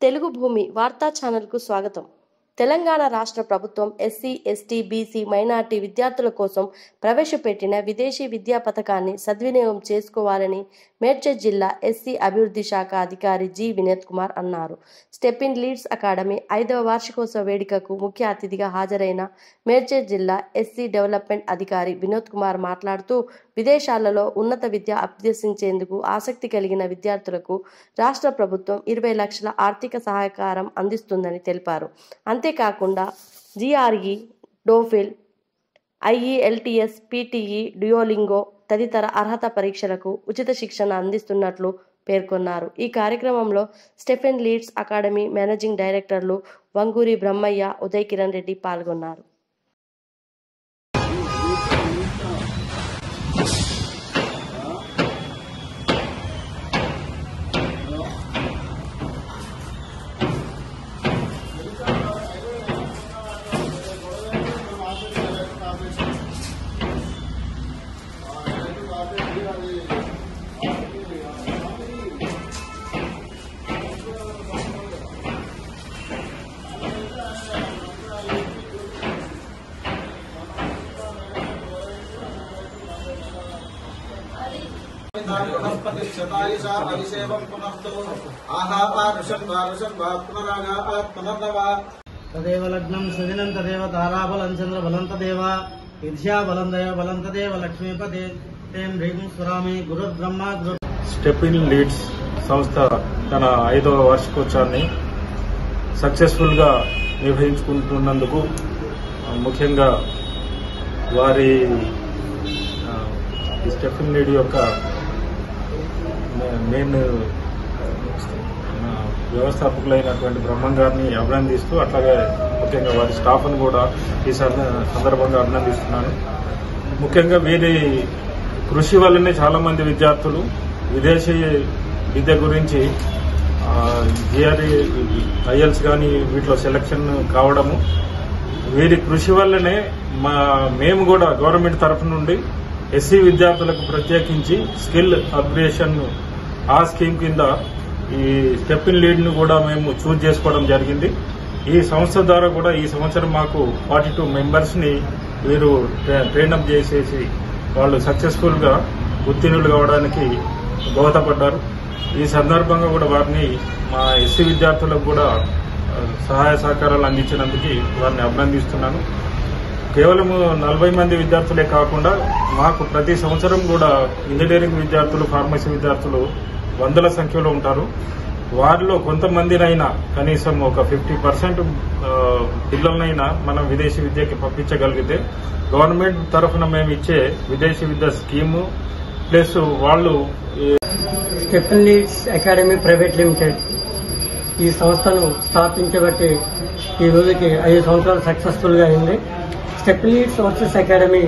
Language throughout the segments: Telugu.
తెలుగు భూమి వార్తా ఛానల్కు స్వాగతం తెలంగాణ రాష్ట్ర ప్రభుత్వం ఎస్సీ ఎస్టీ బీసీ మైనార్టీ విద్యార్థుల కోసం ప్రవేశపెట్టిన విదేశీ విద్యా పథకాన్ని సద్వినియోగం చేసుకోవాలని మేడ్చల్ జిల్లా ఎస్సీ అభివృద్ధి శాఖ అధికారి జి వినోద్ కుమార్ అన్నారు స్టెప్ ఇన్ లీడ్స్ అకాడమీ ఐదవ వార్షికోత్సవ వేడుకకు ముఖ్య అతిథిగా హాజరైన మేడ్చల్ జిల్లా ఎస్సీ డెవలప్మెంట్ అధికారి వినోద్ కుమార్ మాట్లాడుతూ విదేశాలలో ఉన్నత విద్య అభ్యసించేందుకు ఆసక్తి కలిగిన విద్యార్థులకు రాష్ట్ర ప్రభుత్వం ఇరవై లక్షల ఆర్థిక సహకారం అందిస్తుందని తెలిపారు అంతేకాకుండా GRE TOEFL IELTS PTE Duolingo తదితర అర్హత పరీక్షలకు ఉచిత శిక్షణ అందిస్తున్నట్లు పేర్కొన్నారు ఈ కార్యక్రమంలో స్టెఫెన్ లీడ్స్ అకాడమీ మేనేజింగ్ డైరెక్టర్లు వంగూరి బ్రహ్మయ్య ఉదయ్ కిరణ్ రెడ్డి పాల్గొన్నారు प्रतिशतायुषा अभिषेकं पुनस्तु आहापारुषं वारुषं वा पुनरागात् पुनर्नवा తదేవ లగ్నం సుదినం తదేవ తారాబలం చంద్రబలం తదేవ విద్యాబలం దయ బలం తదేవ లక్ష్మీపదే తేం హ్రీం స్వరామి గురుర్బ్రహ్మ గురు స్టెప్ ఇన్ లీడ్స్ సంస్థ తన ఐదవ వార్షికోత్సవాన్ని సక్సెస్ఫుల్ గా నిర్వహించుకుంటున్నందుకు ఆ, ముఖ్యంగా వారి ఆ, ఈ స్టెప్ ఇన్ లీడ్ యొక్క మే- మెయిన్ ఆ, వ్యవస్థాపకులైనటువంటి బ్రహ్మం గారిని అభినందిస్తూ అట్లాగే ముఖ్యంగా వారి స్టాఫ్ను కూడా ఈ సంద- సందర్భంగా అభినందిస్తున్నాను ముఖ్యంగా వీరి కృషి వల్లనే చాలా మంది విద్యార్థులు విదేశీ విద్య గురించి జిఆర్ఈ ఐఎల్స్ కానీ వీటిలో సెలక్షన్ కావడము వీరి కృషి వల్లనే మా మేము కూడా గవర్నమెంట్ తరఫు నుండి ఎస్సీ విద్యార్థులకు ప్రత్యేకించి స్కిల్ అప్గ్రేషన్ ఆ స్కీమ్ కింద ఈ స్టెప్ ఇన్ లీడ్ ను కూడా మేము చూజ్ చేసుకోవడం జరిగింది ఈ సంస్థ ద్వారా కూడా ఈ సంవత్సరం మాకు ఫార్టీ టూ మెంబర్స్ ని వీరు ట్రైనప్ చేసేసి వాళ్ళు సక్సెస్ఫుల్ గా ఉత్తీర్ణులు కావడానికి దోహదపడ్డారు ఈ సందర్భంగా కూడా వారిని మా ఎస్సీ విద్యార్థులకు కూడా ఆ, సహాయ సహకారాలు అందించినందుకు వారిని అభినందిస్తున్నాను కేవలం నలభై మంది విద్యార్థులే కాకుండా మాకు ప్రతి సంవత్సరం కూడా ఇంజనీరింగ్ విద్యార్థులు ఫార్మసీ విద్యార్థులు వందల సంఖ్యలో ఉంటారు వారిలో కొంతమందినైనా కనీసం ఒక ఫిఫ్టీ పర్సెంట్ పిల్లలనైనా మనం విదేశీ విద్యకి పంపించగలిగితే గవర్నమెంట్ తరఫున మేము ఇచ్చే విదేశీ విద్య స్కీము ప్లస్ వాళ్ళు ఈ Stephen Leeds academy private limited ఈ సంస్థను స్థాపించబట్టి ఈ రోజుకి ఐదు సంవత్సరాలు సక్సెస్ఫుల్ గా అయింది స్టెఫెన్ లీడ్స్ వర్సెస్ అకాడమీ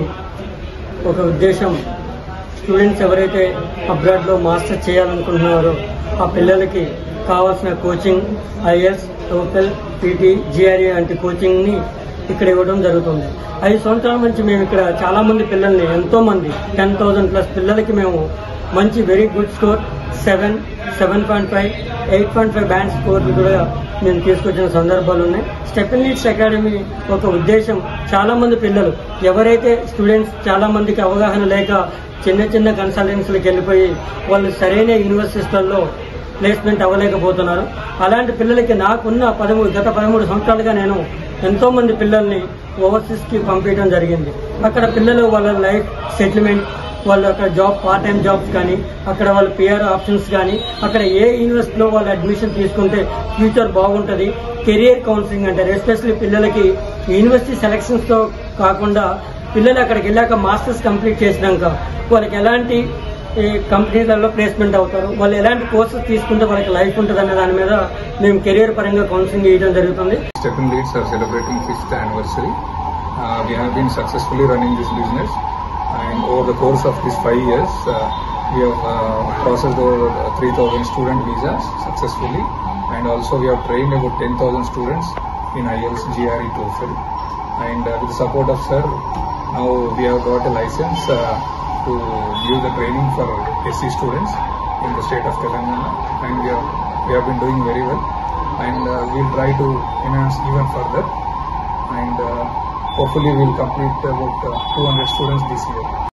ఒక ఉద్దేశం స్టూడెంట్స్ ఎవరైతే అబ్రాడ్ లో మాస్టర్స్ చేయాలనుకుంటున్నారో ఆ పిల్లలకి కావాల్సిన coaching I S TOEFL PTE GRE వంటి కోచింగ్ ని ఇక్కడ ఇవ్వడం జరుగుతుంది ఐదు సంవత్సరాల నుంచి మేము ఇక్కడ చాలా మంది పిల్లల్ని ఎంతో మంది టెన్ థౌసండ్ ప్లస్ పిల్లలకి మేము మంచి very good score seven seven point five eight point five band score కూడా మేము తీసుకొచ్చిన సందర్భాలు ఉన్నాయి స్టెపెన్ లీడ్స్ అకాడమీ ఒక ఉద్దేశం చాలా మంది పిల్లలు ఎవరైతే స్టూడెంట్స్ చాలా మందికి అవగాహన లేక చిన్న చిన్న కన్సల్టెన్సీలకు వెళ్ళిపోయి వాళ్ళు సరైన యూనివర్సిటీలలో ప్లేస్మెంట్ అవ్వలేకపోతున్నారు అలాంటి పిల్లలకి నాకున్న పదమూడు గత పదమూడు సంవత్సరాలుగా నేను ఎంతో మంది పిల్లల్ని ఓవర్సీస్ కి పంపించడం జరిగింది అక్కడ పిల్లలు వాళ్ళ లైఫ్ సెటిల్మెంట్ వాళ్ళు అక్కడ జాబ్ పార్ట్ టైం జాబ్స్ కానీ అక్కడ వాళ్ళ పిఆర్ ఆప్షన్స్ కానీ అక్కడ ఏ యూనివర్సిటీలో వాళ్ళు అడ్మిషన్ తీసుకుంటే ఫ్యూచర్ బాగుంటుంది కెరియర్ కౌన్సిలింగ్ అంటారు ఎస్పెషల్లీ పిల్లలకి యూనివర్సిటీ సెలక్షన్స్ తో కాకుండా పిల్లలు అక్కడికి వెళ్ళాక మాస్టర్స్ కంప్లీట్ చేసినాక వాళ్ళకి ఎలాంటి ఈ కంపెనీలలో ప్లేస్మెంట్ అవుతారు వాళ్ళు ఎలాంటి కోర్సెస్ తీసుకుంటే వాళ్ళకి లైఫ్ ఉంటుంది అనే దాని మీద మేము కెరియర్ పరంగా కౌన్సిలింగ్ చేయడం జరుగుతుంది Stephen Leads are celebrating fifth anniversary. Uh, we have been successfully running this business, and over the course of these five years, uh, we have uh, processed over 3,000 student visas successfully, and also we have trained about 10,000 students in IELTS, GRE, TOEFL, and uh, with the support of Sir, now we have got a license uh, to give the training for SC students in the state of Telangana, and we have we have been doing very well. and uh, we'll try to enhance even further. And uh, hopefully, we'll complete about uh, 200 students this year.